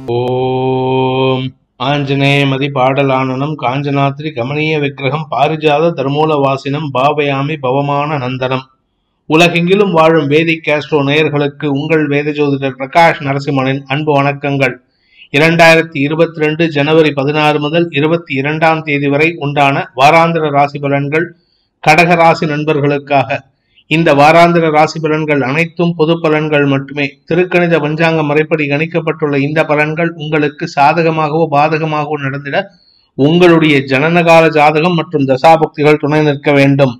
ஓம் ஆஞ்சநேயமதி பாடலானனம் காஞ்சனாத்ரி கமனீய விக்கிரகம் பாரிஜாத தர்மூல வாசினம் பாவயாமி பவமான நந்தனம் உலகெங்கிலும் வாழும் வேதிக் கேஸ்ட்ரோ நேயர்களுக்கு உங்கள் வேத ஜோதிடர் பிரகாஷ் நரசிம்மனின் அன்பு வணக்கங்கள் இரண்டாயிரத்தி இருபத்தி ரெண்டு ஜனவரி பதினாறு முதல் இருபத்தி இரண்டாம் தேதி வரை உண்டான வாராந்திர ராசி பலன்கள் கடக ராசி நண்பர்களுக்காக இந்த வாராந்திர ராசி பலன்கள் அனைத்தும் பொது பலன்கள் மட்டுமே திருக்கணித பஞ்சாங்க முறைப்படி கணிக்கப்பட்டுள்ள இந்த பலன்கள் உங்களுக்கு சாதகமாகவோ பாதகமாகவோ நடந்திட உங்களுடைய ஜனனகால ஜாதகம் மற்றும் தசாபுக்திகள் துணை நிற்க வேண்டும்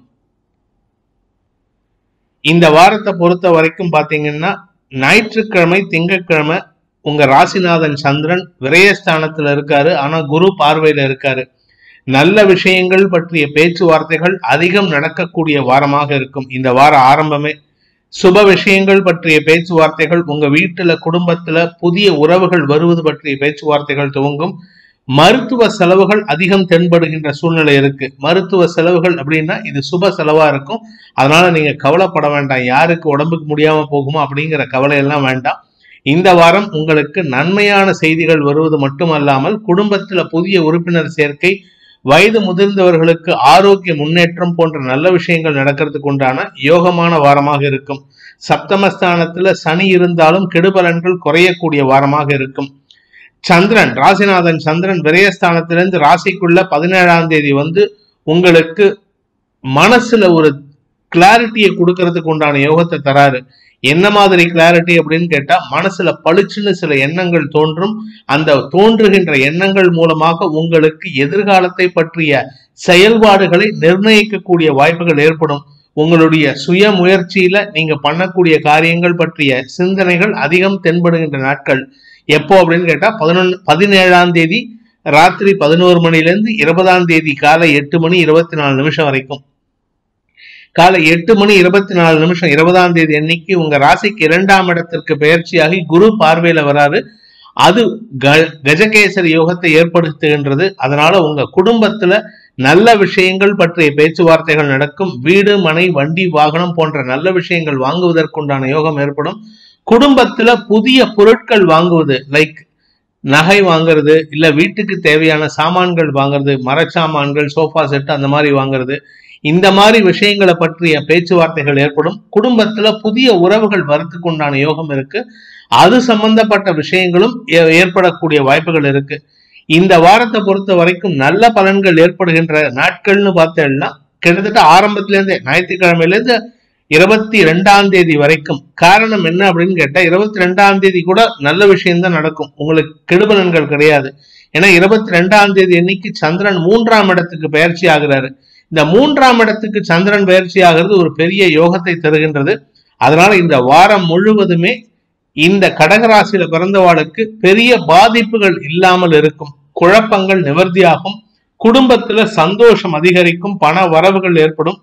இந்த வாரத்தை பொறுத்த வரைக்கும் பாத்தீங்கன்னா ஞாயிற்றுக்கிழமை திங்கட்கிழமை உங்க ராசிநாதன் சந்திரன் விரயஸ்தானத்துல இருக்காரு ஆனா குரு பார்வையில இருக்காரு நல்ல விஷயங்கள் பற்றிய பேச்சுவார்த்தைகள் அதிகம் நடக்கக்கூடிய வாரமாக இருக்கும் இந்த வார ஆரம்பமே சுப விஷயங்கள் பற்றிய பேச்சுவார்த்தைகள் உங்க வீட்டுல குடும்பத்துல புதிய உறவுகள் வருவது பற்றிய பேச்சுவார்த்தைகள் துவங்கும் மருத்துவ செலவுகள் அதிகம் தென்படுகின்ற சூழ்நிலை இருக்கு மருத்துவ செலவுகள் அப்படின்னா இது சுப செலவா இருக்கும் அதனால நீங்க கவலைப்பட வேண்டாம் யாருக்கு உடம்புக்கு முடியாம போகுமோ அப்படிங்கிற கவலை எல்லாம் வேண்டாம் இந்த வாரம் உங்களுக்கு நன்மையான செய்திகள் வருவது மட்டுமல்லாமல் குடும்பத்துல புதிய உறுப்பினர் சேர்க்கை வயது முதிர்ந்தவர்களுக்கு ஆரோக்கிய முன்னேற்றம் போன்ற நல்ல விஷயங்கள் நடக்கிறதுக்கு உண்டான யோகமான வாரமாக இருக்கும் சப்தமஸ்தானத்துல சனி இருந்தாலும் கெடுபலன்கள் குறையக்கூடிய வாரமாக இருக்கும் சந்திரன் ராசிநாதன் சந்திரன் விரயஸ்தானத்திலிருந்து ராசிக்குள்ள பதினேழாம் தேதி வந்து உங்களுக்கு மனசுல ஒரு கிளாரிட்டியை கொடுக்கறதுக்கு உண்டான யோகத்தை தராரு என்ன மாதிரி கிளாரிட்டி அப்படின்னு கேட்டா மனசுல பளிச்சுன்னு சில எண்ணங்கள் தோன்றும் அந்த தோன்றுகின்ற எண்ணங்கள் மூலமாக உங்களுக்கு எதிர்காலத்தை பற்றிய செயல்பாடுகளை நிர்ணயிக்கக்கூடிய வாய்ப்புகள் ஏற்படும் உங்களுடைய சுய முயற்சியில நீங்க பண்ணக்கூடிய காரியங்கள் பற்றிய சிந்தனைகள் அதிகம் தென்படுகின்ற நாட்கள் எப்போ அப்படின்னு கேட்டா பதினொன்னு பதினேழாம் தேதி ராத்திரி பதினோரு மணிலேருந்து இருபதாம் தேதி காலை எட்டு மணி இருபத்தி நாலு நிமிஷம் வரைக்கும் காலை எட்டு மணி இருபத்தி நாலு நிமிஷம் இருபதாம் தேதி அன்னைக்கு உங்க ராசிக்கு இரண்டாம் இடத்திற்கு பயிற்சியாகி குரு பார்வையில வராரு அது க கஜகேசரி யோகத்தை ஏற்படுத்துகின்றது அதனால உங்க குடும்பத்துல நல்ல விஷயங்கள் பற்றிய பேச்சுவார்த்தைகள் நடக்கும் வீடு மனை வண்டி வாகனம் போன்ற நல்ல விஷயங்கள் வாங்குவதற்குண்டான யோகம் ஏற்படும் குடும்பத்துல புதிய பொருட்கள் வாங்குவது லைக் நகை வாங்குறது இல்ல வீட்டுக்கு தேவையான சாமான்கள் வாங்குறது மரச்சாமான்கள் சோஃபா செட் அந்த மாதிரி வாங்குறது இந்த மாதிரி விஷயங்களை பற்றிய பேச்சுவார்த்தைகள் ஏற்படும் குடும்பத்துல புதிய உறவுகள் வரத்துக்கு உண்டான யோகம் இருக்கு அது சம்பந்தப்பட்ட விஷயங்களும் ஏ- ஏற்படக்கூடிய வாய்ப்புகள் இருக்கு இந்த வாரத்தை பொறுத்த வரைக்கும் நல்ல பலன்கள் ஏற்படுகின்ற நாட்கள்னு பார்த்தேன்னா கிட்டத்தட்ட ஆரம்பத்துல இருந்தே ஞாயிற்றுக்கிழமையில இருந்து இருபத்தி ரெண்டாம் தேதி வரைக்கும் காரணம் என்ன அப்படின்னு கேட்டா இருபத்தி ரெண்டாம் தேதி கூட நல்ல விஷயம்தான் நடக்கும் உங்களுக்கு கெடுபலன்கள் கிடையாது ஏன்னா இருபத்தி ரெண்டாம் தேதி அன்னைக்கு சந்திரன் மூன்றாம் இடத்துக்கு பயிற்சி ஆகுறாரு இந்த மூன்றாம் இடத்துக்கு சந்திரன் பயிற்சி ஆகிறது ஒரு பெரிய யோகத்தை தருகின்றது அதனால இந்த வாரம் முழுவதுமே இந்த கடகராசியில பிறந்தவாளுக்கு பெரிய பாதிப்புகள் இல்லாமல் இருக்கும் குழப்பங்கள் நிவர்த்தியாகும் குடும்பத்துல சந்தோஷம் அதிகரிக்கும் பண வரவுகள் ஏற்படும்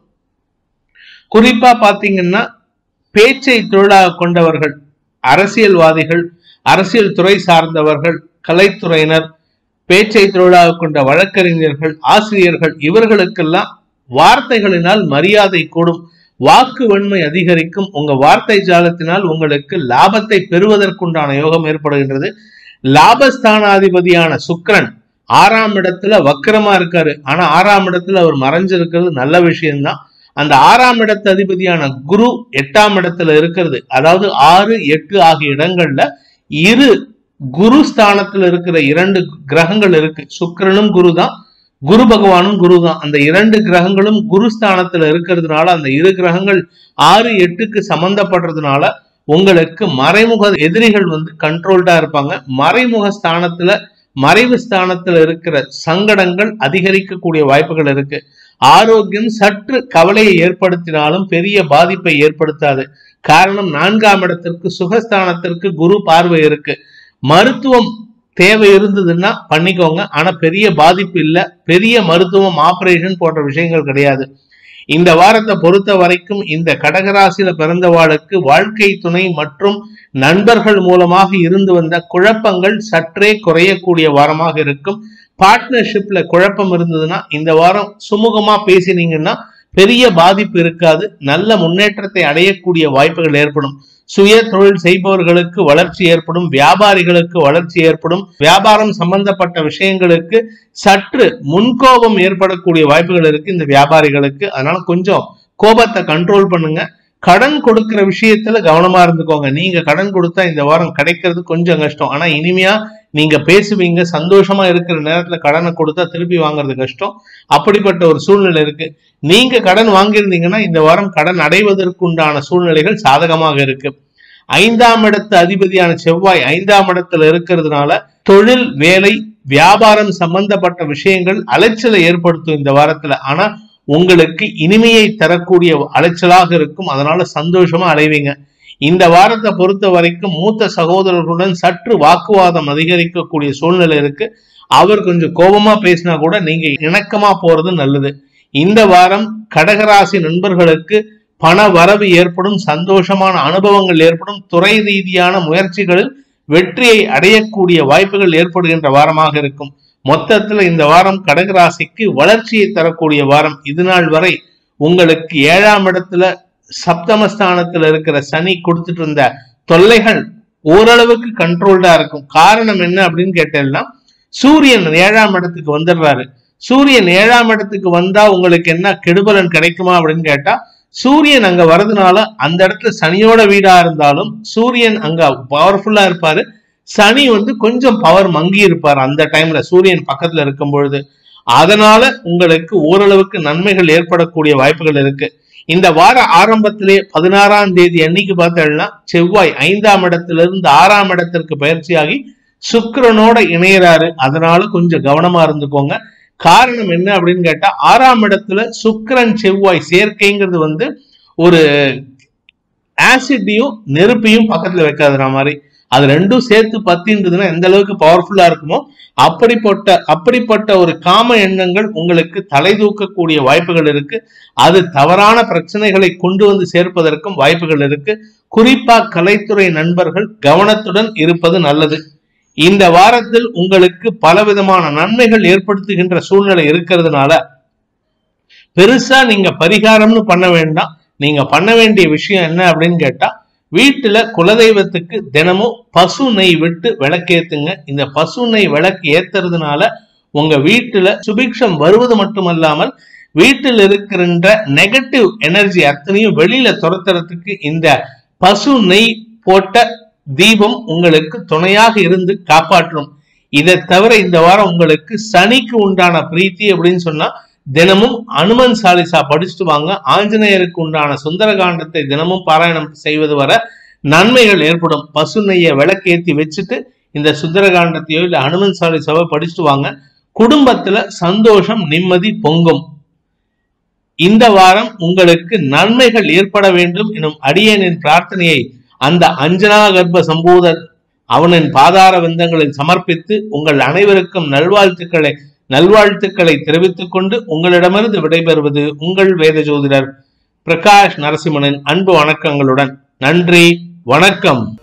குறிப்பா பாத்தீங்கன்னா பேச்சை தொழிலாக கொண்டவர்கள் அரசியல்வாதிகள் அரசியல் துறை சார்ந்தவர்கள் கலைத்துறையினர் பேச்சை தொழிலாக கொண்ட வழக்கறிஞர்கள் ஆசிரியர்கள் இவர்களுக்கெல்லாம் வார்த்தைகளினால் மரியாதை கூடும் வாக்கு வன்மை அதிகரிக்கும் உங்க வார்த்தை ஜாலத்தினால் உங்களுக்கு லாபத்தை பெறுவதற்குண்டான யோகம் ஏற்படுகின்றது லாபஸ்தானாதிபதியான சுக்கிரன் ஆறாம் இடத்துல வக்கரமா இருக்காரு ஆனா ஆறாம் இடத்துல அவர் மறைஞ்சிருக்கிறது நல்ல விஷயம்தான் அந்த ஆறாம் இடத்து அதிபதியான குரு எட்டாம் இடத்துல இருக்கிறது அதாவது ஆறு எட்டு ஆகிய இடங்கள்ல இரு குரு ஸ்தானத்துல இருக்கிற இரண்டு கிரகங்கள் இருக்கு சுக்கிரனும் குரு தான் குரு பகவானும் குரு தான் அந்த இரண்டு கிரகங்களும் குரு ஸ்தானத்துல இருக்கிறதுனால அந்த இரு கிரகங்கள் ஆறு எட்டுக்கு சம்பந்தப்படுறதுனால உங்களுக்கு மறைமுக எதிரிகள் வந்து கண்ட்ரோல்டா இருப்பாங்க மறைமுக ஸ்தானத்துல மறைவு ஸ்தானத்துல இருக்கிற சங்கடங்கள் அதிகரிக்கக்கூடிய வாய்ப்புகள் இருக்கு ஆரோக்கியம் சற்று கவலையை ஏற்படுத்தினாலும் பெரிய பாதிப்பை ஏற்படுத்தாது காரணம் நான்காம் இடத்திற்கு சுகஸ்தானத்திற்கு குரு பார்வை இருக்கு மருத்துவம் தேவை இருந்ததுன்னா பண்ணிக்கோங்க ஆனா பெரிய பாதிப்பு இல்ல பெரிய மருத்துவம் ஆபரேஷன் போன்ற விஷயங்கள் கிடையாது இந்த வாரத்தை பொறுத்த வரைக்கும் இந்த கடகராசியில பிறந்தவாளுக்கு வாழ்க்கை துணை மற்றும் நண்பர்கள் மூலமாக இருந்து வந்த குழப்பங்கள் சற்றே குறையக்கூடிய வாரமாக இருக்கும் பார்ட்னர்ஷிப்ல குழப்பம் இருந்ததுன்னா இந்த வாரம் சுமூகமா பேசினீங்கன்னா பெரிய பாதிப்பு இருக்காது நல்ல முன்னேற்றத்தை அடையக்கூடிய வாய்ப்புகள் ஏற்படும் சுய தொழில் செய்பவர்களுக்கு வளர்ச்சி ஏற்படும் வியாபாரிகளுக்கு வளர்ச்சி ஏற்படும் வியாபாரம் சம்பந்தப்பட்ட விஷயங்களுக்கு சற்று முன்கோபம் ஏற்படக்கூடிய வாய்ப்புகள் இருக்கு இந்த வியாபாரிகளுக்கு அதனால கொஞ்சம் கோபத்தை கண்ட்ரோல் பண்ணுங்க கடன் கொடுக்கிற விஷயத்துல கவனமா இருந்துக்கோங்க நீங்க கடன் கொடுத்தா இந்த வாரம் கிடைக்கிறது கொஞ்சம் கஷ்டம் ஆனா இனிமையா நீங்க பேசுவீங்க சந்தோஷமா இருக்கிற நேரத்துல கடனை கொடுத்தா திருப்பி வாங்குறது கஷ்டம் அப்படிப்பட்ட ஒரு சூழ்நிலை இருக்கு நீங்க கடன் வாங்கியிருந்தீங்கன்னா இந்த வாரம் கடன் அடைவதற்குண்டான சூழ்நிலைகள் சாதகமாக இருக்கு ஐந்தாம் இடத்து அதிபதியான செவ்வாய் ஐந்தாம் இடத்துல இருக்கிறதுனால தொழில் வேலை வியாபாரம் சம்பந்தப்பட்ட விஷயங்கள் அலைச்சலை ஏற்படுத்தும் இந்த வாரத்துல ஆனா உங்களுக்கு இனிமையை தரக்கூடிய அலைச்சலாக இருக்கும் அதனால சந்தோஷமா அடைவீங்க இந்த வாரத்தை பொறுத்த வரைக்கும் மூத்த சகோதரர்களுடன் சற்று வாக்குவாதம் அதிகரிக்கக்கூடிய சூழ்நிலை இருக்கு அவர் கொஞ்சம் கோபமா பேசினா கூட நீங்க இணக்கமா போறது நல்லது இந்த வாரம் கடகராசி நண்பர்களுக்கு பண வரவு ஏற்படும் சந்தோஷமான அனுபவங்கள் ஏற்படும் துறை ரீதியான முயற்சிகளில் வெற்றியை அடையக்கூடிய வாய்ப்புகள் ஏற்படுகின்ற வாரமாக இருக்கும் மொத்தத்துல இந்த வாரம் கடகராசிக்கு வளர்ச்சியை தரக்கூடிய வாரம் இது நாள் வரை உங்களுக்கு ஏழாம் இடத்துல சப்தமஸ்தானத்துல இருக்கிற சனி கொடுத்துட்டு இருந்த தொல்லைகள் ஓரளவுக்கு கண்ட்ரோல்டா இருக்கும் காரணம் என்ன அப்படின்னு கேட்டேன்னா சூரியன் ஏழாம் இடத்துக்கு வந்துடுறாரு சூரியன் ஏழாம் இடத்துக்கு வந்தா உங்களுக்கு என்ன கெடுபலன் கிடைக்குமா அப்படின்னு கேட்டா சூரியன் அங்க வர்றதுனால அந்த இடத்துல சனியோட வீடா இருந்தாலும் சூரியன் அங்க பவர்ஃபுல்லா இருப்பாரு சனி வந்து கொஞ்சம் பவர் மங்கி இருப்பார் அந்த டைம்ல சூரியன் பக்கத்துல இருக்கும் பொழுது அதனால உங்களுக்கு ஓரளவுக்கு நன்மைகள் ஏற்படக்கூடிய வாய்ப்புகள் இருக்கு இந்த வார ஆரம்பத்திலே பதினாறாம் தேதி அன்னைக்கு பார்த்தோம்னா செவ்வாய் ஐந்தாம் இடத்துல இருந்து ஆறாம் இடத்திற்கு பயிற்சியாகி சுக்கிரனோட இணையறாரு அதனால கொஞ்சம் கவனமா இருந்துக்கோங்க காரணம் என்ன அப்படின்னு கேட்டா ஆறாம் இடத்துல சுக்கிரன் செவ்வாய் சேர்க்கைங்கிறது வந்து ஒரு ஆசிட்டையும் நெருப்பையும் பக்கத்துல வைக்காதுற மாதிரி அது ரெண்டும் சேர்த்து பத்தின்றதுன்னா எந்த அளவுக்கு பவர்ஃபுல்லா இருக்குமோ அப்படிப்பட்ட அப்படிப்பட்ட ஒரு காம எண்ணங்கள் உங்களுக்கு தலை தூக்கக்கூடிய வாய்ப்புகள் இருக்கு அது தவறான பிரச்சனைகளை கொண்டு வந்து சேர்ப்பதற்கும் வாய்ப்புகள் இருக்கு குறிப்பா கலைத்துறை நண்பர்கள் கவனத்துடன் இருப்பது நல்லது இந்த வாரத்தில் உங்களுக்கு பலவிதமான நன்மைகள் ஏற்படுத்துகின்ற சூழ்நிலை இருக்கிறதுனால பெருசா நீங்க பரிகாரம்னு பண்ண வேண்டாம் நீங்க பண்ண வேண்டிய விஷயம் என்ன அப்படின்னு கேட்டா வீட்டுல குலதெய்வத்துக்கு தினமும் பசு நெய் விட்டு விளக்கேத்துங்க இந்த பசு நெய் விளக்கு ஏத்துறதுனால உங்க வீட்டுல சுபிக்ஷம் வருவது மட்டுமல்லாமல் வீட்டில் இருக்கின்ற நெகட்டிவ் எனர்ஜி அத்தனையும் வெளியில துரத்துறதுக்கு இந்த பசு நெய் போட்ட தீபம் உங்களுக்கு துணையாக இருந்து காப்பாற்றும் இதை தவிர இந்த வாரம் உங்களுக்கு சனிக்கு உண்டான பிரீத்தி அப்படின்னு சொன்னா தினமும் அனுமன் சாலிசா படிச்சுட்டு வாங்க ஆஞ்சநேயருக்கு உண்டான சுந்தரகாண்டத்தை தினமும் பாராயணம் செய்வது வர நன்மைகள் ஏற்படும் பசு நெய்யை விளக்கேத்தி வச்சுட்டு இந்த சுந்தரகாண்டத்தையோ இல்ல அனுமன் சாலிசாவோ படிச்சுட்டு வாங்க குடும்பத்துல சந்தோஷம் நிம்மதி பொங்கும் இந்த வாரம் உங்களுக்கு நன்மைகள் ஏற்பட வேண்டும் எனும் அடியனின் பிரார்த்தனையை அந்த அஞ்சனா கர்ப்ப சம்பூதர் அவனின் பாதார விந்தங்களில் சமர்ப்பித்து உங்கள் அனைவருக்கும் நல்வாழ்த்துக்களை நல்வாழ்த்துக்களை தெரிவித்துக் கொண்டு உங்களிடமிருந்து விடைபெறுவது உங்கள் வேத ஜோதிடர் பிரகாஷ் நரசிம்மனின் அன்பு வணக்கங்களுடன் நன்றி வணக்கம்